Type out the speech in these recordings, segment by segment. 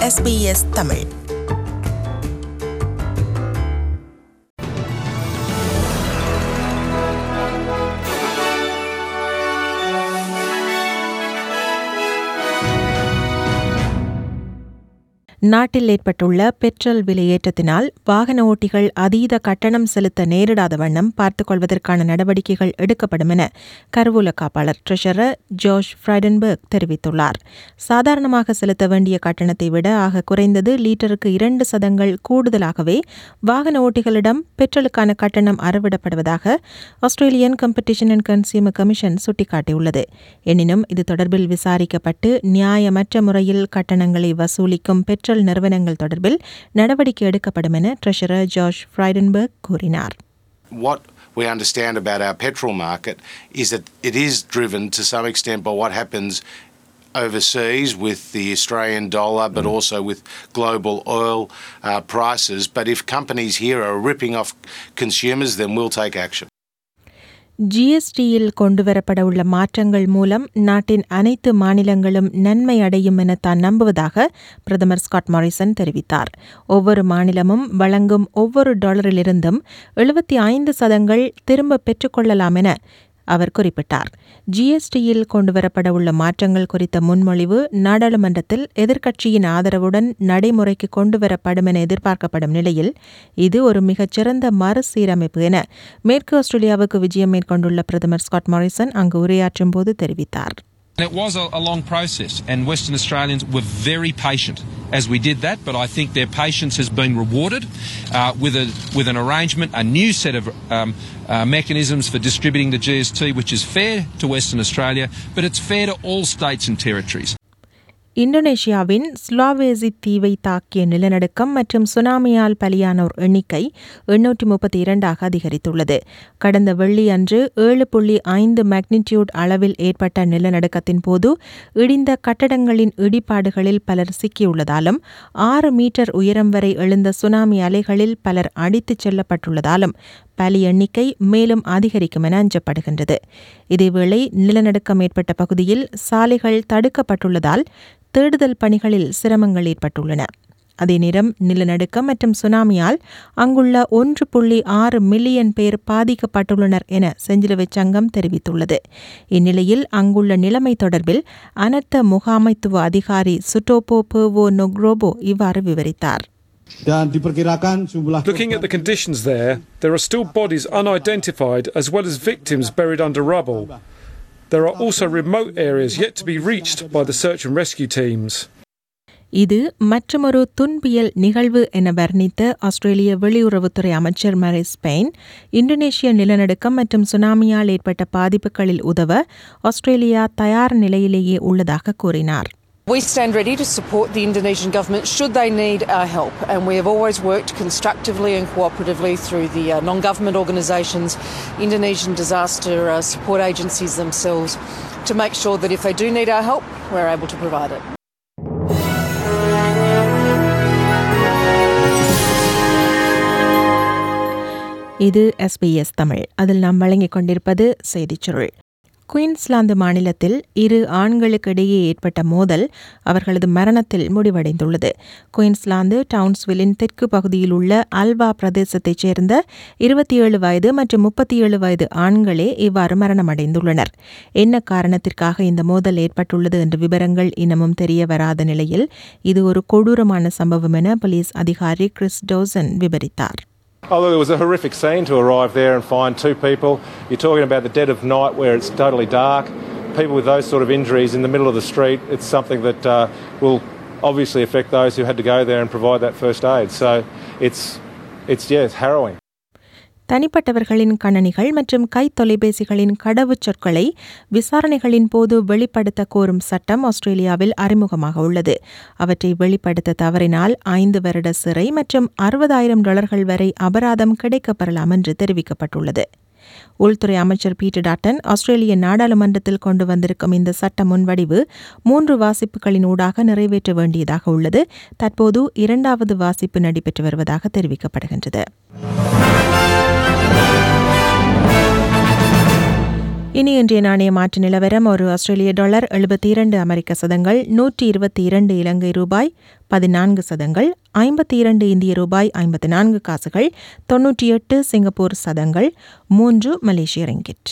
SBS Tamil நாட்டில் ஏற்பட்டுள்ள petrol விலையேற்றத்தினால் வாகன ஓட்டிகள் அதீத கட்டணம் செலுத்த நேரிடாத வண்ணம் பார்த்துக் கொள்வதற்கான நடவடிக்கைகள் எடுக்கப்படும் என கருவூல காப்பாளர் ட்ரெஷரர் ஜோஷ் ஃப்ரைடன்பர்க் தெரிவித்துள்ளார் சாதாரணமாக செலுத்த வேண்டிய கட்டணத்தை விட ஆக குறைந்தது லீட்டருக்கு இரண்டு சதங்கள் கூடுதலாகவே வாகன ஓட்டிகளிடம் பெட்ரோலுக்கான கட்டணம் அறவிடப்படுவதாக Australian competition and consumer commission சுட்டிக்காட்டியுள்ளது எனினும் இது தொடர்பில் விசாரிக்கப்பட்டு நியாயமற்ற முறையில் கட்டணங்களை வசூலிக்கும் பெட்ரோல் நிறுவனங்கள் தொடர்பில் நடவடிக்கை எடுக்கப்படும் என ட்ரெஷரர் ஜார்ஜ் ஃப்ரைடன்பர்க் கூறினார் What we understand about our petrol market is that it is driven to some extent by what happens overseas with the Australian dollar, but also with global oil uh, prices. But if companies here are ripping off consumers, then we'll take action. ஜிஎஸ்டியில் கொண்டுவரப்பட உள்ள மாற்றங்கள் மூலம் நாட்டின் அனைத்து மாநிலங்களும் நன்மை அடையும் என தான் நம்புவதாக பிரதமர் ஸ்காட் மாரிசன் தெரிவித்தார் ஒவ்வொரு மாநிலமும் வழங்கும் ஒவ்வொரு டாலரிலிருந்தும் எழுபத்தி ஐந்து சதங்கள் திரும்ப பெற்றுக்கொள்ளலாம் என அவர் குறிப்பிட்டார் ஜிஎஸ்டியில் கொண்டுவரப்பட உள்ள மாற்றங்கள் குறித்த முன்மொழிவு நாடாளுமன்றத்தில் எதிர்க்கட்சியின் ஆதரவுடன் நடைமுறைக்கு கொண்டுவரப்படும் என எதிர்பார்க்கப்படும் நிலையில் இது ஒரு மிகச்சிறந்த மறுசீரமைப்பு என மேற்கு ஆஸ்திரேலியாவுக்கு விஜயம் மேற்கொண்டுள்ள பிரதமர் ஸ்காட் மாரிசன் அங்கு உரையாற்றும் போது தெரிவித்தார் And it was a, a long process, and Western Australians were very patient as we did that. But I think their patience has been rewarded uh, with a with an arrangement, a new set of um, uh, mechanisms for distributing the GST, which is fair to Western Australia, but it's fair to all states and territories. இந்தோனேஷியாவின் ஸ்லாவேசி தீவை தாக்கிய நிலநடுக்கம் மற்றும் சுனாமியால் பலியானோர் எண்ணிக்கை எண்ணூற்றி முப்பத்தி இரண்டாக அதிகரித்துள்ளது கடந்த வெள்ளி அன்று ஏழு புள்ளி ஐந்து மேக்னிடியூட் அளவில் ஏற்பட்ட நிலநடுக்கத்தின் போது இடிந்த கட்டடங்களின் இடிபாடுகளில் பலர் சிக்கியுள்ளதாலும் ஆறு மீட்டர் உயரம் வரை எழுந்த சுனாமி அலைகளில் பலர் அடித்துச் செல்லப்பட்டுள்ளதாலும் பலி எண்ணிக்கை மேலும் அதிகரிக்கும் என அஞ்சப்படுகின்றது இதேவேளை நிலநடுக்கம் ஏற்பட்ட பகுதியில் சாலைகள் தடுக்கப்பட்டுள்ளதால் தேடுதல் பணிகளில் சிரமங்கள் ஏற்பட்டுள்ளன அதே நேரம் நிலநடுக்கம் மற்றும் சுனாமியால் அங்குள்ள ஒன்று புள்ளி ஆறு மில்லியன் பேர் பாதிக்கப்பட்டுள்ளனர் என செஞ்சிலுவை சங்கம் தெரிவித்துள்ளது இந்நிலையில் அங்குள்ள நிலைமை தொடர்பில் அனர்த்த முகாமைத்துவ அதிகாரி சுட்டோபோ பேவோ நொக்ரோபோ இவ்வாறு விவரித்தார் Dan diperkirakan jumlah Looking at the conditions there, there are still bodies unidentified as well as victims buried under rubble. There are also remote areas yet to be reached by the search and rescue teams. இது மற்றொரு துன்பியல் நிகழ்வு என வர்ணித்த ஆஸ்திரேலிய வெளியுறவுத்துறை அமைச்சர் மரே Spain இந்தோனேஷிய நிலநடுக்கம் மற்றும் சுனாமியால் ஏற்பட்ட பாதிப்புகளில் உதவ ஆஸ்திரேலியா தயார் நிலையிலேயே உள்ளதாக கூறினார் We stand ready to support the Indonesian government should they need our help, and we have always worked constructively and cooperatively through the uh, non government organisations, Indonesian disaster uh, support agencies themselves, to make sure that if they do need our help, we're able to provide it. இது SBS Tamil அதில் நாம் வழங்கிக் கொண்டிருப்பது செய்திச் சுருள் Queensland மாநிலத்தில் இரு ஆண்களுக்கிடையே ஏற்பட்ட மோதல் அவர்களது மரணத்தில் முடிவடைந்துள்ளது குயின்ஸ்லாந்து டவுன்ஸ்வில்லின் தெற்கு பகுதியில் உள்ள அல்வா பிரதேசத்தைச் சேர்ந்த இருபத்தி ஏழு வயது மற்றும் முப்பத்தி ஏழு வயது ஆண்களே இவ்வாறு மரணமடைந்துள்ளனர் என்ன காரணத்திற்காக இந்த மோதல் ஏற்பட்டுள்ளது என்ற விவரங்கள் இன்னமும் தெரிய வராத நிலையில் இது ஒரு கொடூரமான சம்பவம் என போலீஸ் அதிகாரி கிறிஸ் டோசன் விவரித்தார் Oh, look, it was a horrific scene to arrive there and find two people. You're talking about the dead of night where it's totally dark. People with those sort of injuries in the middle of the street, it's something that uh, will obviously affect those who had to go there and provide that first aid. So it's, it's yeah, it's harrowing. தனிப்பட்டவர்களின் கணனிகள் மற்றும் கை தொலைபேசிகளின் கடவுச் சொற்களை விசாரணைகளின் போது வெளிப்படுத்த கோரும் சட்டம் ஆஸ்திரேலியாவில் அறிமுகமாக உள்ளது அவற்றை வெளிப்படுத்த தவறினால் ஐந்து வருட சிறை மற்றும் அறுபதாயிரம் டாலர்கள் வரை அபராதம் கிடைக்கப்பெறலாம் என்று தெரிவிக்கப்பட்டுள்ளது உள்துறை அமைச்சர் பீட்டர் டாட்டன் ஆஸ்திரேலிய நாடாளுமன்றத்தில் கொண்டு வந்திருக்கும் இந்த சட்ட முன்வடிவு மூன்று வாசிப்புகளின் ஊடாக நிறைவேற்ற வேண்டியதாக உள்ளது தற்போது இரண்டாவது வாசிப்பு நடைபெற்று வருவதாக தெரிவிக்கப்படுகின்றது இனி இன்றைய நாணய மாற்று நிலவரம் ஒரு ஆஸ்திரேலிய டாலர் எழுபத்தி இரண்டு அமெரிக்க சதங்கள் நூற்றி இருபத்தி இரண்டு இலங்கை ரூபாய் பதினான்கு சதங்கள் ஐம்பத்தி இரண்டு இந்திய ரூபாய் ஐம்பத்தி நான்கு காசுகள் தொன்னூற்றி எட்டு சிங்கப்பூர் சதங்கள் மூன்று மலேசிய ரிங்கிட்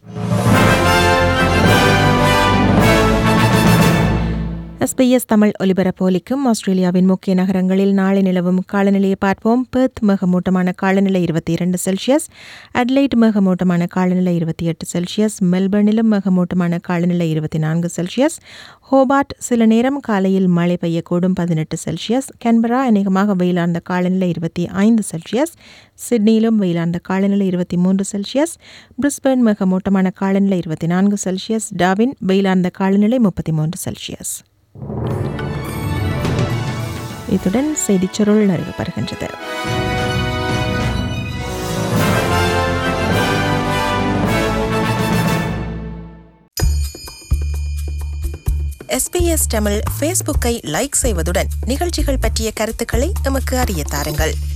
எஸ்பிஎஸ் தமிழ் ஒலிபரப்போலிக்கும் ஆஸ்திரேலியாவின் முக்கிய நகரங்களில் நாளை நிலவும் காலநிலையை பார்ப்போம் பெர்த் மேகமூட்டமான காலநிலை இருபத்தி இரண்டு செல்சியஸ் அட்லைட் மேகமூட்டமான காலநிலை இருபத்தி எட்டு செல்சியஸ் மெல்பர்னிலும் மேகமூட்டமான காலநிலை இருபத்தி நான்கு செல்சியஸ் ஹோபார்ட் சில நேரம் காலையில் மழை பெய்யக்கூடும் பதினெட்டு செல்சியஸ் கன்பரா அநேகமாக வெயிலார்ந்த காலநிலை இருபத்தி ஐந்து செல்சியஸ் சிட்னியிலும் வெயிலார்ந்த காலநிலை இருபத்தி மூன்று செல்சியஸ் பிரிஸ்பேன் மேகமூட்டமான காலநிலை இருபத்தி நான்கு செல்சியஸ் டாவின் வெயிலார்ந்த காலநிலை முப்பத்தி மூன்று செல்சியஸ் இத்துடன் செய்திச் சுருள் நிறைவு பெறுகின்றது எஸ்பிஎஸ் தமிழ் ஃபேஸ்புக்கை லைக் செய்வதுடன் நிகழ்ச்சிகள் பற்றிய கருத்துக்களை எமக்கு அறிய தாருங்கள்